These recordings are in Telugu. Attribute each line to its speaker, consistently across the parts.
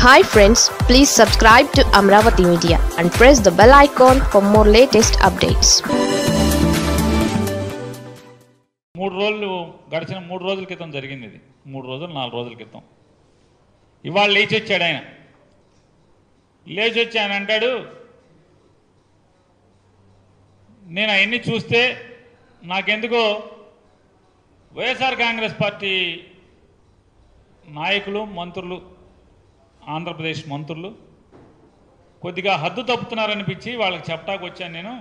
Speaker 1: hi friends please subscribe to Amaravati media and press the bell icon for more latest updates
Speaker 2: మూడు రోజులు గడిచిన మూడు రోజుల క్రితం జరిగింది ఇది మూడు రోజులు నాలుగు రోజుల క్రితం ఇవాళ లేచి వచ్చాడు ఆయన లేచి వచ్చి ఆయన అంటాడు నేను అవన్నీ చూస్తే నాకెందుకో వైఎస్ఆర్ కాంగ్రెస్ పార్టీ నాయకులు మంత్రులు ఆంధ్రప్రదేశ్ మంత్రులు కొద్దిగా హద్దు తప్పుతున్నారనిపించి వాళ్ళకి చెప్పటానికి వచ్చాను నేను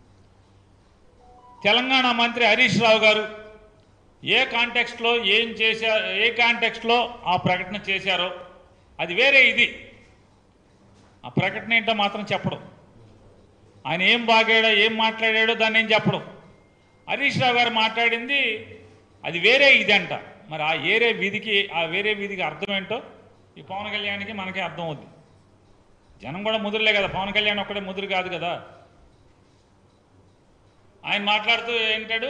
Speaker 2: తెలంగాణ మంత్రి హరీష్ రావు గారు ఏ కాంటెక్స్ట్లో ఏం చేశారు ఏ కాంటెక్స్ట్లో ఆ ప్రకటన చేశారో అది వేరే ఇది ఆ ప్రకటన ఏంటో మాత్రం చెప్పడం ఆయన ఏం బాగాడో ఏం మాట్లాడాడో దాన్ని ఏం చెప్పడం హరీష్ రావు గారు మాట్లాడింది అది వేరే ఇది అంట మరి ఆ వేరే వీధికి ఆ వేరే వీధికి అర్థం ఏంటో ఈ పవన్ కళ్యాణ్కి మనకే అర్థం అవుద్ది జనం కూడా ముదురులే కదా పవన్ కళ్యాణ్ ఒక్కడే ముదురు కాదు కదా ఆయన మాట్లాడుతూ ఏంటాడు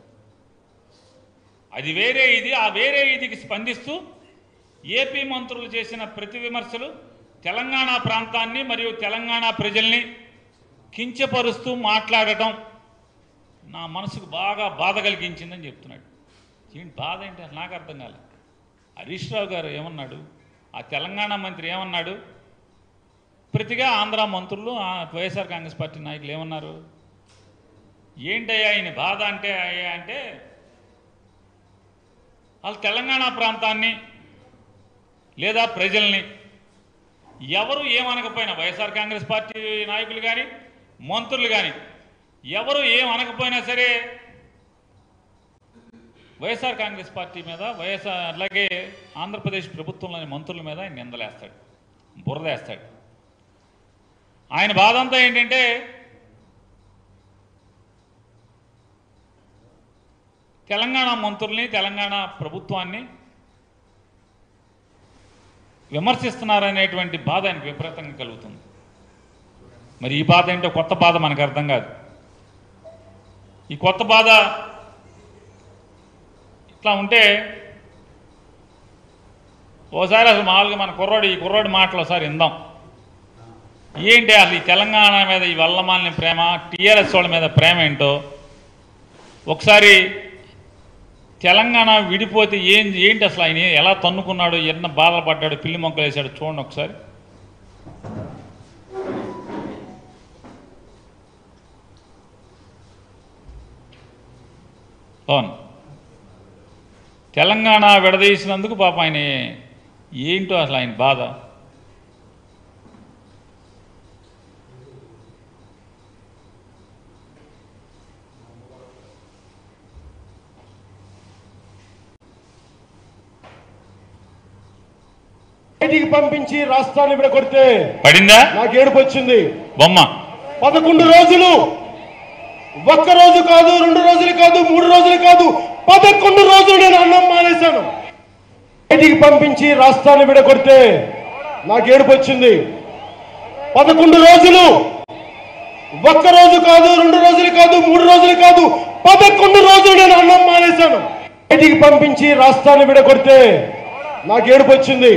Speaker 2: అది వేరే ఇది ఆ వేరే ఇదికి స్పందిస్తూ ఏపీ మంత్రులు చేసిన ప్రతి విమర్శలు తెలంగాణ ప్రాంతాన్ని మరియు తెలంగాణ ప్రజల్ని కించపరుస్తూ మాట్లాడటం నా మనసుకు బాగా బాధ కలిగించిందని చెప్తున్నాడు ఏంటి బాధ ఏంటి అసలు నాకు అర్థం కాలేదు హరీష్ రావు గారు ఏమన్నాడు ఆ తెలంగాణ మంత్రి ఏమన్నాడు ప్రతిగా ఆంధ్ర మంత్రులు ఆ వైఎస్ఆర్ కాంగ్రెస్ పార్టీ నాయకులు ఏమన్నారు ఏంటయ్యా ఆయన బాధ అంటే అయ్యా అంటే వాళ్ళు తెలంగాణ ప్రాంతాన్ని లేదా ప్రజల్ని ఎవరు ఏమనకపోయినా వైఎస్ఆర్ కాంగ్రెస్ పార్టీ నాయకులు కానీ మంత్రులు కానీ ఎవరు ఏమనకపోయినా సరే వైఎస్ఆర్ కాంగ్రెస్ పార్టీ మీద వైఎస్ఆర్ అలాగే ఆంధ్రప్రదేశ్ ప్రభుత్వంలోని మంత్రుల మీద ఆయన నిందలేస్తాడు బురదేస్తాడు ఆయన బాధ అంతా ఏంటంటే తెలంగాణ మంత్రుల్ని తెలంగాణ ప్రభుత్వాన్ని విమర్శిస్తున్నారనేటువంటి బాధ ఆయనకు విపరీతంగా కలుగుతుంది మరి ఈ బాధ ఏంటో కొత్త బాధ మనకు అర్థం కాదు ఈ కొత్త బాధ ఇట్లా ఉంటే ఓసారి అసలు మామూలుగా మన కుర్రోడు ఈ కుర్రోడి మాటలు ఒకసారి ఇందాం ఏంటి అసలు ఈ తెలంగాణ మీద ఈ వల్లమాలిన ప్రేమ టీఆర్ఎస్ వాళ్ళ మీద ప్రేమ ఏంటో ఒకసారి తెలంగాణ విడిపోతే ఏం ఏంటి అసలు ఆయన ఎలా తన్నుకున్నాడు ఎన్న బాధలు పడ్డాడు పిల్లి మొక్కలు వేసాడు చూడండి ఒకసారి అవును తెలంగాణ విడదీసినందుకు పాప ఆయన ఏంటో అసలు ఆయన బాధ
Speaker 3: బయటికి పంపించి రాష్ట్రాన్ని విడగొడితే
Speaker 2: పడిందా
Speaker 3: నాకు ఏడుపు వచ్చింది
Speaker 2: బొమ్మ
Speaker 3: పదకొండు రోజులు ఒక్క రోజు కాదు రెండు రోజులు కాదు మూడు రోజులు కాదు పదకొండు రోజులు నేను అన్నం మానేశాను బయటికి పంపించి రాష్ట్రాన్ని విడగొడితే నాకు ఏడుపు వచ్చింది పదకొండు రోజులు ఒక్క రోజు కాదు రెండు రోజులు కాదు మూడు రోజులు కాదు పదకొండు రోజులు నేను అన్నం మానేశాను బయటికి పంపించి రాష్ట్రాన్ని విడగొడితే నాకు ఏడుపు వచ్చింది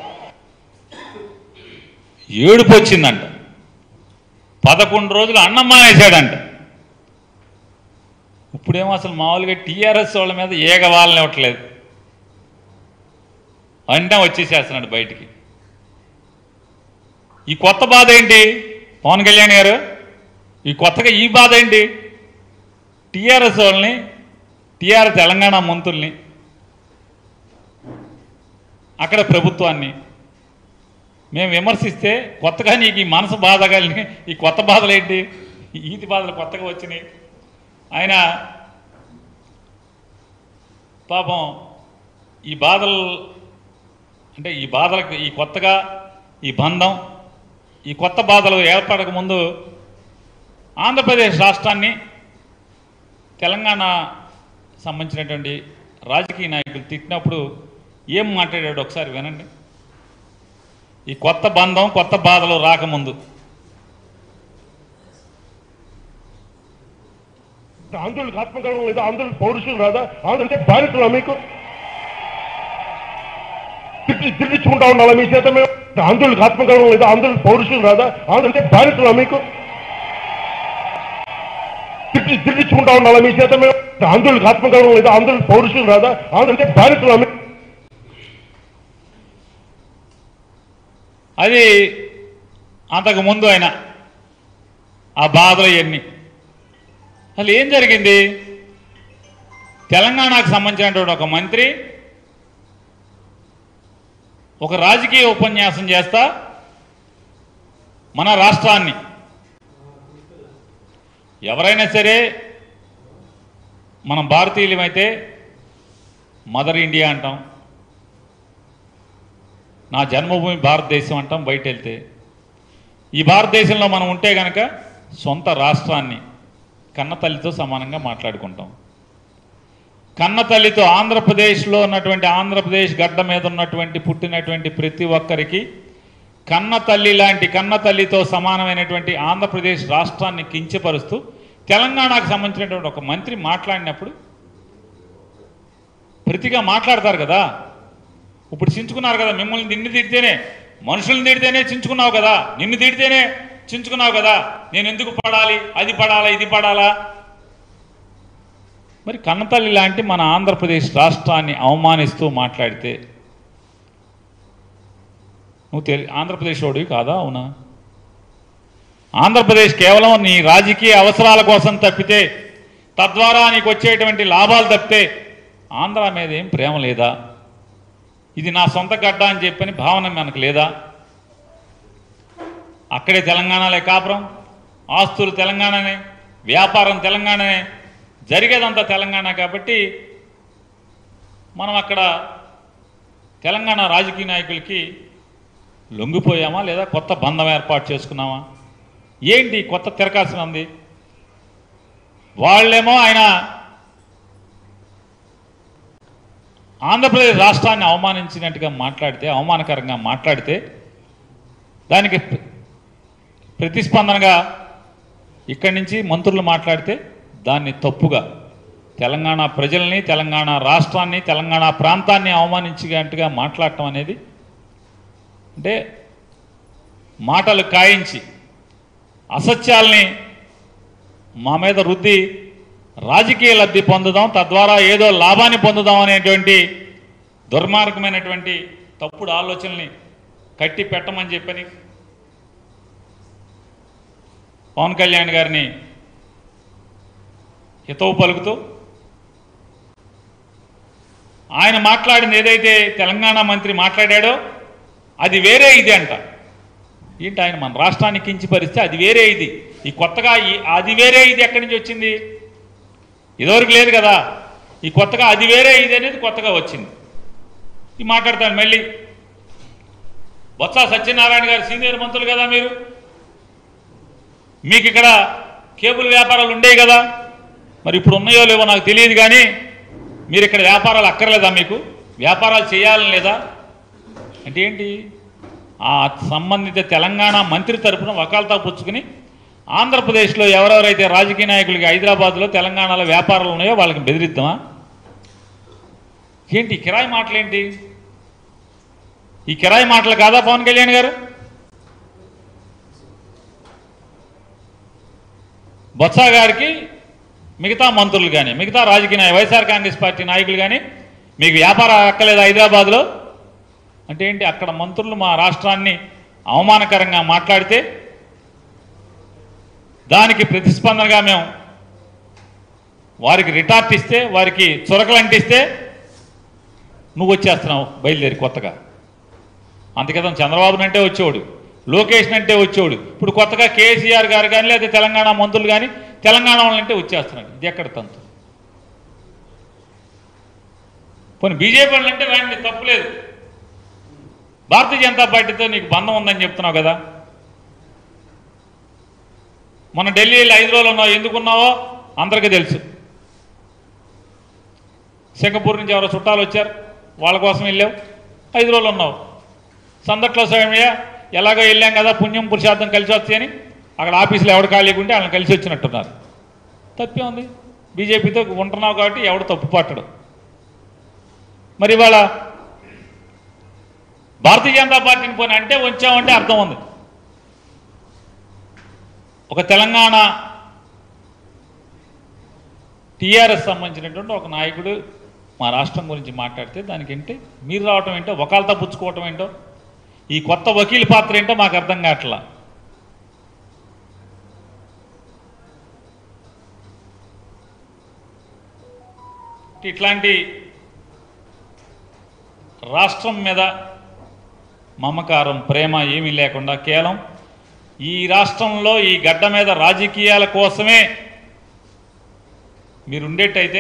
Speaker 2: ఏడుపు వచ్చిందంట పదకొండు రోజులు అన్నం మానేశాడంట ఇప్పుడేమో అసలు మామూలుగా టీఆర్ఎస్ వాళ్ళ మీద ఏగ వాళ్ళనివ్వట్లేదు అంటే వచ్చేసేస్తున్నాడు బయటికి ఈ కొత్త బాధ ఏంటి పవన్ కళ్యాణ్ గారు ఈ కొత్తగా ఈ బాధ ఏంటి టీఆర్ఎస్ వాళ్ళని టీఆర్ తెలంగాణ మంత్రుల్ని అక్కడ ప్రభుత్వాన్ని మేము విమర్శిస్తే కొత్తగా నీకు ఈ మనసు బాధ కలిగి ఈ కొత్త బాధలు ఏంటి ఈ ఈతి బాధలు కొత్తగా వచ్చినాయి ఆయన పాపం ఈ బాధలు అంటే ఈ బాధలకు ఈ కొత్తగా ఈ బంధం ఈ కొత్త బాధలు ఏర్పడక ముందు ఆంధ్రప్రదేశ్ రాష్ట్రాన్ని తెలంగాణ సంబంధించినటువంటి రాజకీయ నాయకులు తిట్టినప్పుడు ఏం మాట్లాడాడు ఒకసారి వినండి ఈ కొత్త బంధం కొత్త బాధలు రాకముందు
Speaker 3: ఆంధ్రులకు ఆత్మగౌరవం లేదా ఆంధ్రులకు పౌరుషం రాదా ఆంధ్ర అంటే బాధితులా మీకు తిట్టి తిట్టించుకుంటా ఉండాలా మీ చేత మేము ఆంధ్రులకు ఆత్మగౌరవం లేదా ఆంధ్రులకు పౌరుషం రాదా ఆంధ్ర అంటే బాధితులా మీకు తిట్టి తిట్టించుకుంటా ఉండాలా మీ చేత మేము ఆంధ్రులకు ఆత్మగౌరవం లేదా ఆంధ్రులకు పౌరుషం రాదా ఆంధ్ర అంటే బాధితులా మీకు
Speaker 2: అది అంతకు ముందు ఆయన ఆ బాధలు ఇవన్నీ అసలు ఏం జరిగింది తెలంగాణకు సంబంధించినటువంటి ఒక మంత్రి ఒక రాజకీయ ఉపన్యాసం చేస్తా మన రాష్ట్రాన్ని ఎవరైనా సరే మనం భారతీయులమైతే మదర్ ఇండియా అంటాం నా జన్మభూమి భారతదేశం అంటాం బయట వెళ్తే ఈ భారతదేశంలో మనం ఉంటే గనక సొంత రాష్ట్రాన్ని కన్నతల్లితో సమానంగా మాట్లాడుకుంటాం కన్నతల్లితో ఆంధ్రప్రదేశ్లో ఉన్నటువంటి ఆంధ్రప్రదేశ్ గడ్డ మీద ఉన్నటువంటి పుట్టినటువంటి ప్రతి ఒక్కరికి కన్న తల్లి లాంటి కన్న తల్లితో సమానమైనటువంటి ఆంధ్రప్రదేశ్ రాష్ట్రాన్ని కించపరుస్తూ తెలంగాణకు సంబంధించినటువంటి ఒక మంత్రి మాట్లాడినప్పుడు ప్రతిగా మాట్లాడతారు కదా ఇప్పుడు చించుకున్నారు కదా మిమ్మల్ని నిన్ను తిడితేనే మనుషుల్ని తిడితేనే చించుకున్నావు కదా నిన్ను తిడితేనే చించుకున్నావు కదా నేను ఎందుకు పడాలి అది పడాలా ఇది పడాలా మరి కన్నతల్లి లాంటి మన ఆంధ్రప్రదేశ్ రాష్ట్రాన్ని అవమానిస్తూ మాట్లాడితే నువ్వు తెలి ఆంధ్రప్రదేశ్ వాడివి కాదా అవునా ఆంధ్రప్రదేశ్ కేవలం నీ రాజకీయ అవసరాల కోసం తప్పితే తద్వారా నీకు వచ్చేటువంటి లాభాలు తప్పితే ఆంధ్ర మీద ఏం ప్రేమ లేదా ఇది నా సొంత గడ్డ అని చెప్పని భావన మనకు లేదా అక్కడే తెలంగాణలే కాపురం ఆస్తులు తెలంగాణనే వ్యాపారం తెలంగాణనే జరిగేదంతా తెలంగాణ కాబట్టి మనం అక్కడ తెలంగాణ రాజకీయ నాయకులకి లొంగిపోయామా లేదా కొత్త బంధం ఏర్పాటు చేసుకున్నామా ఏంటి కొత్త తిరకాల్సిన ఉంది వాళ్ళేమో ఆయన ఆంధ్రప్రదేశ్ రాష్ట్రాన్ని అవమానించినట్టుగా మాట్లాడితే అవమానకరంగా మాట్లాడితే దానికి ప్ర- ప్రతిస్పందనగా ఇక్కడి నుంచి మంత్రులు మాట్లాడితే దాన్ని తప్పుగా తెలంగాణ ప్రజల్ని తెలంగాణ రాష్ట్రాన్ని తెలంగాణ ప్రాంతాన్ని అవమానించినట్టుగా మాట్లాడటం అనేది అంటే మాటలు కాయించి అసత్యాల్ని మా మీద రుద్ది రాజకీయ లబ్ధి పొందుదాం తద్వారా ఏదో లాభాన్ని పొందుదాం అనేటువంటి దుర్మార్గమైనటువంటి తప్పుడు ఆలోచనల్ని కట్టి పెట్టమని చెప్పని పవన్ కళ్యాణ్ గారిని హితవు పలుకుతూ ఆయన మాట్లాడింది ఏదైతే తెలంగాణ మంత్రి మాట్లాడాడో అది వేరే ఇది అంట ఏంటి ఆయన మన రాష్ట్రాన్ని కించిపరిస్తే అది వేరే ఇది ఈ కొత్తగా ఈ అది వేరే ఇది ఎక్కడి నుంచి వచ్చింది ఇదివరకు లేదు కదా ఈ కొత్తగా అది వేరే ఇది అనేది కొత్తగా వచ్చింది ఈ మాట్లాడతాను మళ్ళీ బొత్స సత్యనారాయణ గారు సీనియర్ మంత్రులు కదా మీరు మీకు ఇక్కడ కేబుల్ వ్యాపారాలు ఉండేవి కదా మరి ఇప్పుడు ఉన్నాయో లేవో నాకు తెలియదు కానీ మీరు ఇక్కడ వ్యాపారాలు అక్కర్లేదా మీకు వ్యాపారాలు చేయాలని లేదా అంటే ఏంటి ఆ సంబంధిత తెలంగాణ మంత్రి తరపున వకాల్తా పుచ్చుకుని ఆంధ్రప్రదేశ్లో ఎవరెవరైతే రాజకీయ నాయకులకి హైదరాబాద్లో తెలంగాణలో వ్యాపారాలు ఉన్నాయో వాళ్ళకి బెదిరిద్దామా ఏంటి ఈ కిరాయి మాటలేంటి ఈ కిరాయి మాటలు కాదా పవన్ కళ్యాణ్ గారు బొత్స గారికి మిగతా మంత్రులు కానీ మిగతా రాజకీయ నాయ వైఎస్ఆర్ కాంగ్రెస్ పార్టీ నాయకులు కానీ మీకు వ్యాపారం అక్కలేదు హైదరాబాద్లో అంటే ఏంటి అక్కడ మంత్రులు మా రాష్ట్రాన్ని అవమానకరంగా మాట్లాడితే దానికి ప్రతిస్పందనగా మేము వారికి రిటార్ట్ ఇస్తే వారికి చురకలు అంటిస్తే నువ్వు వచ్చేస్తున్నావు బయలుదేరి కొత్తగా అంతకదం చంద్రబాబు అంటే వచ్చేవాడు లోకేష్ అంటే వచ్చేవాడు ఇప్పుడు కొత్తగా కేసీఆర్ గారు కానీ లేదా తెలంగాణ మంత్రులు కానీ తెలంగాణ వాళ్ళంటే వచ్చేస్తున్నాడు ఇది ఎక్కడ తంతు పోనీ బీజేపీ వాళ్ళంటే వాడిని తప్పులేదు భారతీయ జనతా పార్టీతో నీకు బంధం ఉందని చెప్తున్నావు కదా మన ఢిల్లీలో ఐదు రోజులు ఉన్నావు ఎందుకున్నావో అందరికీ తెలుసు సింగపూర్ నుంచి ఎవరో చుట్టాలు వచ్చారు వాళ్ళ కోసం వెళ్ళావు ఐదు రోజులు ఉన్నావు సందట్లో స్వామియ్య ఎలాగో వెళ్ళాం కదా పుణ్యం పురుషార్థం కలిసి వస్తాయని అక్కడ ఆఫీసులో ఎవడు ఖాళీగా ఉంటే వాళ్ళని కలిసి వచ్చినట్టున్నారు తప్పే ఉంది బీజేపీతో ఉంటున్నావు కాబట్టి ఎవడు తప్పు పట్టడు మరి ఇవాళ భారతీయ జనతా పార్టీని పోనీ అంటే వచ్చామంటే అర్థం ఉంది ఒక తెలంగాణ టీఆర్ఎస్ సంబంధించినటువంటి ఒక నాయకుడు మా రాష్ట్రం గురించి మాట్లాడితే దానికి ఏంటి మీరు రావటం ఏంటో ఒకళ్ళతో పుచ్చుకోవటం ఏంటో ఈ కొత్త వకీల్ పాత్ర ఏంటో మాకు అర్థం కావట్లా ఇట్లాంటి రాష్ట్రం మీద మమకారం ప్రేమ ఏమీ లేకుండా కేవలం ఈ రాష్ట్రంలో ఈ గడ్డ మీద రాజకీయాల కోసమే మీరు ఉండేట్టయితే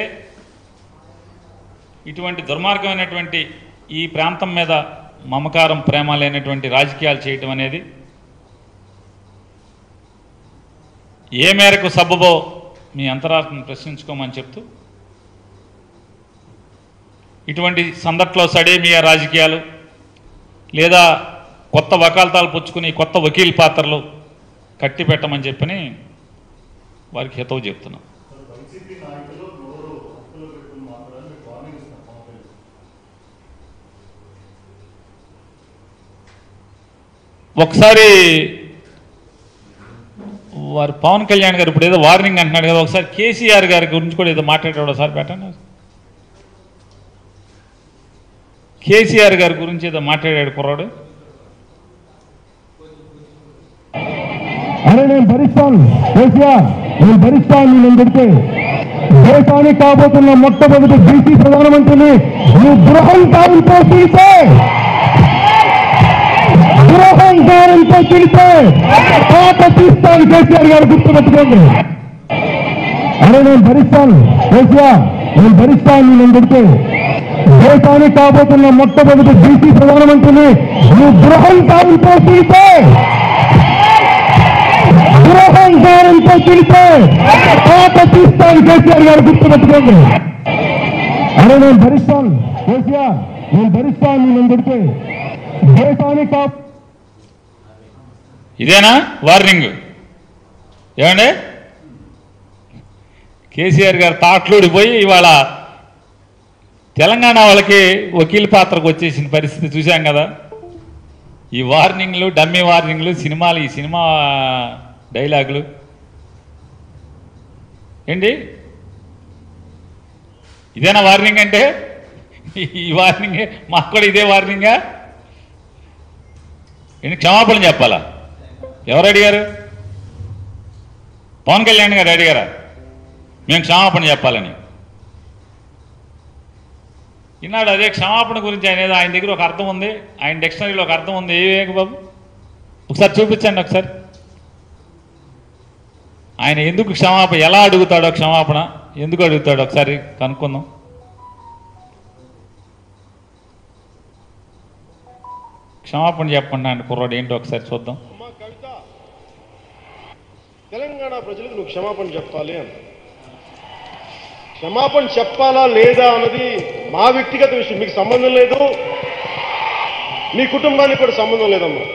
Speaker 2: ఇటువంటి దుర్మార్గమైనటువంటి ఈ ప్రాంతం మీద మమకారం ప్రేమ లేనటువంటి రాజకీయాలు చేయటం అనేది ఏ మేరకు సబ్బబో మీ అంతరాత్మను ప్రశ్నించుకోమని చెప్తూ ఇటువంటి సందట్లో సడేమియా రాజకీయాలు లేదా కొత్త వకాల్తాలు పుచ్చుకుని కొత్త వకీల్ పాత్రలు కట్టి పెట్టమని చెప్పని వారికి హితవు చెప్తున్నాం ఒకసారి వారు పవన్ కళ్యాణ్ గారు ఇప్పుడు ఏదో వార్నింగ్ అంటున్నాడు కదా ఒకసారి కేసీఆర్ గారి గురించి కూడా ఏదో మాట్లాడాడు ఒకసారి పెట్టండి కేసీఆర్ గారి గురించి ఏదో మాట్లాడాడు కుర్రాడు
Speaker 3: అరే నేను భరిస్తాను కేసీఆర్ నేను భరిస్తాను నేను పెడితే దేశానికి కాబోతున్న మొట్టమొదటి బీసీ ప్రధానమంత్రిని నువ్వు గృహంకారంతో తిడితే గృహంకారంతో తిడితే పాత తీస్తాను కేసీఆర్ గారు గుర్తుపెట్టుకోండి అరే నేను భరిస్తాను కేసీఆర్ నేను భరిస్తాను నేను పెడితే దేశానికి కాబోతున్న మొట్టమొదటి బీసీ ప్రధానమంత్రిని నువ్వు గృహంకారంతో తిడితే గృహంకారంతో తిడితే పాత తీస్తాను కేసీఆర్ గారు గుర్తుపెట్టుకోండి అరే నేను భరిస్తాను కేసీఆర్ నేను భరిస్తాను నేను పెడితే దేశానికి కా
Speaker 2: ఇదేనా వార్నింగ్ ఏమండి కేసీఆర్ గారు తాట్లూడిపోయి ఇవాళ తెలంగాణ వాళ్ళకి వకీల్ పాత్రకు వచ్చేసిన పరిస్థితి చూశాం కదా ఈ వార్నింగ్లు డమ్మీ వార్నింగ్లు సినిమాలు ఈ సినిమా డైలాగులు ఏంటి ఇదేనా వార్నింగ్ అంటే ఈ వార్నింగ్ మాకు కూడా ఇదే వార్నింగా ఏంటి క్షమాపణ చెప్పాలా ఎవరు అడిగారు పవన్ కళ్యాణ్ గారు అడిగారా మేము క్షమాపణ చెప్పాలని ఈనాడు అదే క్షమాపణ గురించి ఆయన ఏదో ఆయన దగ్గర ఒక అర్థం ఉంది ఆయన డిక్షనరీలో ఒక అర్థం ఉంది ఏ వివేక్ బాబు ఒకసారి చూపించండి ఒకసారి ఆయన ఎందుకు క్షమాపణ ఎలా అడుగుతాడో క్షమాపణ ఎందుకు అడుగుతాడో ఒకసారి కనుక్కుందాం క్షమాపణ చెప్పండి అంటే కుర్రాడు ఏంటో ఒకసారి చూద్దాం
Speaker 3: అమ్మా కవిత తెలంగాణ ప్రజలకు నువ్వు క్షమాపణ చెప్పాలి అన్న క్షమాపణ చెప్పాలా లేదా అన్నది మా వ్యక్తిగత విషయం మీకు సంబంధం లేదు మీ కుటుంబానికి కూడా సంబంధం లేదమ్మా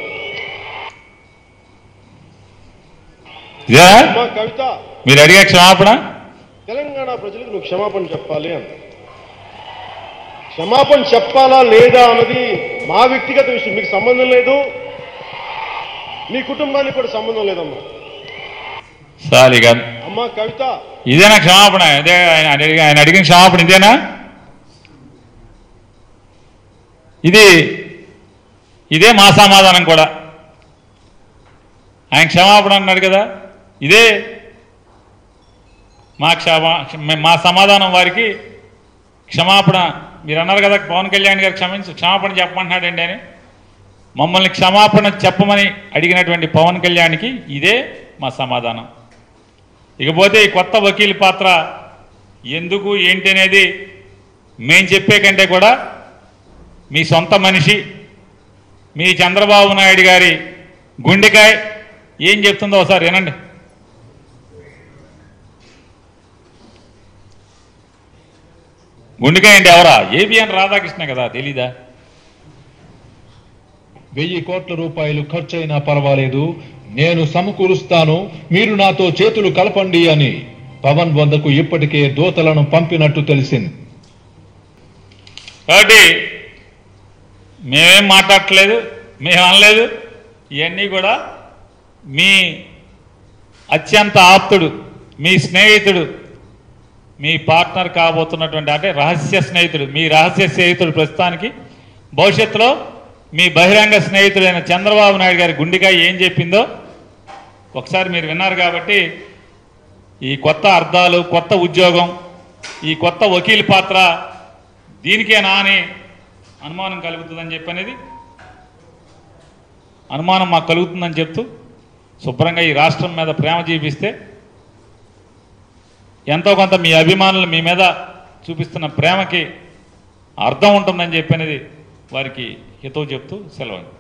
Speaker 2: ఇదే
Speaker 3: అమ్మా కవిత
Speaker 2: మీరు అడిగే క్షమాపణ
Speaker 3: తెలంగాణ ప్రజలకు నువ్వు క్షమాపణ చెప్పాలి అన్న క్షమాపణ చెప్పాలా లేదా అన్నది మా వ్యక్తిగత విషయం మీకు సంబంధం లేదు మీ కుటుంబానికి కూడా సంబంధం లేదమ్మా
Speaker 2: సార్ ఇక
Speaker 3: అమ్మా కవిత
Speaker 2: ఇదేనా క్షమాపణ ఇదే ఆయన ఆయన అడిగి- ఆయన అడిగిన క్షమాపణ ఇదేనా ఇది ఇదే మా సమాధానం కూడా ఆయన క్షమాపణ అన్నాడు కదా ఇదే మా క్షమా మా సమాధానం వారికి క్షమాపణ మీరు అన్నారు కదా పవన్ కళ్యాణ్ గారు క్షమించు క్షమాపణ చెప్పమంటున్నాడండి అని మమ్మల్ని క్షమాపణ చెప్పమని అడిగినటువంటి పవన్ కళ్యాణ్కి ఇదే మా సమాధానం ఇకపోతే ఈ కొత్త వకీల్ పాత్ర ఎందుకు ఏంటి అనేది మేం చెప్పే కంటే కూడా మీ సొంత మనిషి మీ చంద్రబాబు నాయుడు గారి గుండెకాయ ఏం చెప్తుందో ఒకసారి వినండి గుండెకాయ అంటే ఎవరా ఏబిఎన్ రాధాకృష్ణ కదా తెలీదా
Speaker 4: వెయ్యి కోట్ల రూపాయలు ఖర్చయినా పర్వాలేదు నేను సమకూరుస్తాను మీరు నాతో చేతులు కలపండి అని పవన్ వద్దకు ఇప్పటికే దూతలను పంపినట్టు తెలిసింది
Speaker 2: కాబట్టి మేమేం మాట్లాడట్లేదు మేము అనలేదు ఇవన్నీ కూడా మీ అత్యంత ఆప్తుడు మీ స్నేహితుడు మీ పార్ట్నర్ కాబోతున్నటువంటి అంటే రహస్య స్నేహితుడు మీ రహస్య స్నేహితుడు ప్రస్తుతానికి భవిష్యత్తులో మీ బహిరంగ స్నేహితుడైన చంద్రబాబు నాయుడు గారి గుండెగా ఏం చెప్పిందో ఒకసారి మీరు విన్నారు కాబట్టి ఈ కొత్త అర్థాలు కొత్త ఉద్యోగం ఈ కొత్త వకీల్ పాత్ర దీనికేనా అని అనుమానం కలుగుతుందని చెప్పనేది అనుమానం మాకు కలుగుతుందని చెప్తూ శుభ్రంగా ఈ రాష్ట్రం మీద ప్రేమ చూపిస్తే ఎంతో కొంత మీ అభిమానులు మీ మీద చూపిస్తున్న ప్రేమకి అర్థం ఉంటుందని చెప్పనేది వారికి హితవు చెప్తూ సెలవు